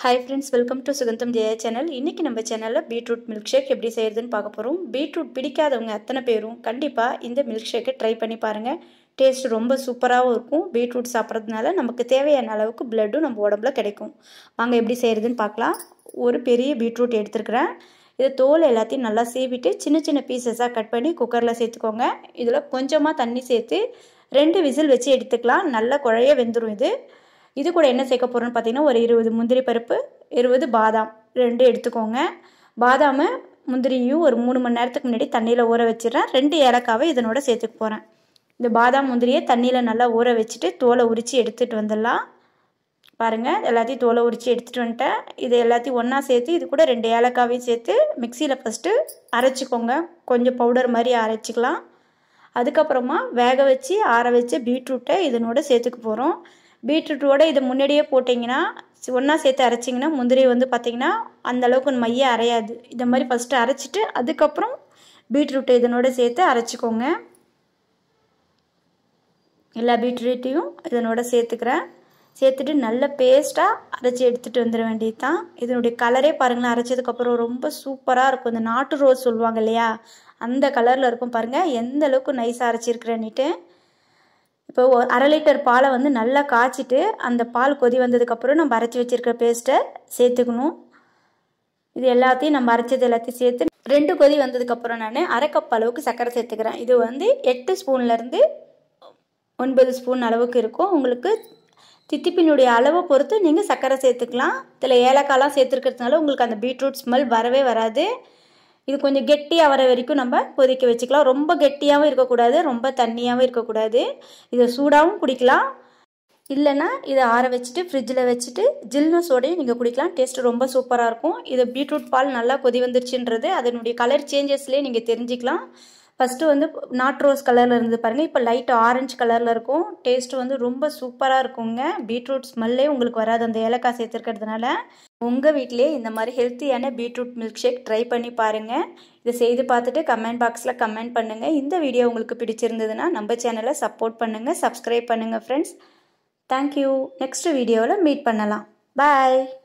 hi friends welcome to Sugandham Jaya channel இன்றைக்கி நம்ம சேனலில் பீட்ரூட் மில்க் ஷேக் எப்படி செய்கிறதுன்னு பார்க்க போகிறோம் பீட்ரூட் பிடிக்காதவங்க அத்தனை பேரும் கண்டிப்பாக இந்த மில்க் ஷேக்கை ட்ரை பண்ணி பாருங்கள் டேஸ்ட் ரொம்ப சூப்பராகவும் இருக்கும் பீட்ரூட் சாப்பிட்றதுனால நமக்கு தேவையான அளவுக்கு பிளட்டும் நம்ம உடம்புல கிடைக்கும் வாங்க எப்படி செய்கிறதுன்னு பார்க்கலாம் ஒரு பெரிய பீட்ரூட் எடுத்துருக்கிறேன் இதை தோல் எல்லாத்தையும் நல்லா சீவிட்டு சின்ன சின்ன பீசஸாக கட் பண்ணி குக்கரில் சேர்த்துக்கோங்க இதில் கொஞ்சமாக தண்ணி சேர்த்து ரெண்டு விசில் வச்சு எடுத்துக்கலாம் நல்லா குழைய வெந்துடும் இது இது கூட என்ன சேர்க்க போகிறோன்னு பார்த்தீங்கன்னா ஒரு இருபது முந்திரி பருப்பு இருபது பாதாம் ரெண்டு எடுத்துக்கோங்க பாதாமு முந்திரியும் ஒரு மூணு மணி நேரத்துக்கு முன்னாடி தண்ணியில் ஊற வச்சிடறேன் ரெண்டு ஏலக்காவை இதனோட சேர்த்துக்க போகிறேன் இந்த பாதாம் முந்திரியை தண்ணியில் நல்லா ஊற வச்சுட்டு தோலை உரித்து எடுத்துகிட்டு வந்துடலாம் பாருங்கள் எல்லாத்தையும் தோலை உரித்து எடுத்துகிட்டு வந்துட்டேன் இது எல்லாத்தையும் ஒன்றா சேர்த்து இது கூட ரெண்டு ஏலக்காவையும் சேர்த்து மிக்சியில் ஃபஸ்ட்டு அரைச்சிக்கோங்க கொஞ்சம் பவுடர் மாதிரி அரைச்சிக்கலாம் அதுக்கப்புறமா வேக வச்சு ஆற வச்ச பீட்ரூட்டை இதனோட சேர்த்துக்க போகிறோம் பீட்ரூட்டோட இதை முன்னாடியே போட்டிங்கன்னா ஒன்றா சேர்த்து அரைச்சிங்கன்னா முந்திரி வந்து பார்த்திங்கன்னா அந்தளவுக்கு மைய அரையாது இந்த மாதிரி ஃபஸ்ட்டு அரைச்சிட்டு அதுக்கப்புறம் பீட்ரூட்டை இதனோட சேர்த்து அரைச்சிக்கோங்க எல்லா பீட்ரூட்டையும் இதனோட சேர்த்துக்கிறேன் சேர்த்துட்டு நல்ல பேஸ்ட்டாக அரைச்சி எடுத்துகிட்டு வந்துட வேண்டியது தான் இதனுடைய கலரே பாருங்களேன் அரைச்சதுக்கப்புறம் ரொம்ப சூப்பராக இருக்கும் இந்த நாட்டு ரோஸ் சொல்லுவாங்க இல்லையா அந்த கலரில் இருக்கும் பாருங்கள் எந்த அளவுக்கு நைஸாக அரைச்சிருக்கிறேன்னுட்டு இப்போ அரை லிட்டர் பாலை வந்து நல்லா காய்ச்சிட்டு அந்த பால் கொதி வந்ததுக்கப்புறம் நம்ம அரைச்சி வச்சுருக்கிற பேஸ்ட்டை சேர்த்துக்கணும் இது எல்லாத்தையும் நம்ம அரைச்சது எல்லாத்தையும் சேர்த்து ரெண்டு கொதி வந்ததுக்கப்புறம் நான் அரை கப் அளவுக்கு சர்க்கரை சேர்த்துக்கிறேன் இது வந்து எட்டு ஸ்பூன்லேருந்து ஒன்பது ஸ்பூன் அளவுக்கு இருக்கும் உங்களுக்கு தித்திப்பினுடைய அளவை பொறுத்து நீங்கள் சர்க்கரை சேர்த்துக்கலாம் இதில் ஏலக்காய்லாம் சேர்த்துருக்கிறதுனால உங்களுக்கு அந்த பீட்ரூட் ஸ்மெல் வரவே வராது இது கொஞ்சம் கெட்டியாக வர வரைக்கும் நம்ம கொதிக்க வச்சுக்கலாம் ரொம்ப கெட்டியாகவும் இருக்கக்கூடாது ரொம்ப தண்ணியாகவும் இருக்கக்கூடாது இதை சூடாகவும் குடிக்கலாம் இல்லைன்னா இதை ஆற வச்சுட்டு ஃப்ரிட்ஜில் வச்சுட்டு ஜில்னஸோடையும் நீங்கள் குடிக்கலாம் டேஸ்ட்டு ரொம்ப சூப்பராக இருக்கும் இது பீட்ரூட் பால் நல்லா கொதி வந்துருச்சுன்றது அதனுடைய கலர் சேஞ்சஸ்லேயே நீங்கள் தெரிஞ்சுக்கலாம் ஃபஸ்ட்டு வந்து நாட் ரோஸ் கலரில் இருந்து பாருங்கள் இப்போ லைட் ஆரஞ்சு கலரில் இருக்கும் டேஸ்ட்டு வந்து ரொம்ப சூப்பராக இருக்குங்க பீட்ரூட் ஸ்மெல்லே உங்களுக்கு வராது அந்த ஏலக்காய் சேர்த்துருக்கிறதுனால உங்கள் வீட்டிலே இந்த மாதிரி ஹெல்த்தியான பீட்ரூட் மில்க் ஷேக் ட்ரை பண்ணி பாருங்கள் இதை செய்து பார்த்துட்டு கமெண்ட் பாக்ஸில் கமெண்ட் பண்ணுங்கள் இந்த வீடியோ உங்களுக்கு பிடிச்சிருந்ததுன்னா நம்ம சேனலை சப்போர்ட் பண்ணுங்கள் சப்ஸ்கிரைப் பண்ணுங்கள் ஃப்ரெண்ட்ஸ் தேங்க்யூ நெக்ஸ்ட் வீடியோவில் மீட் பண்ணலாம் பாய்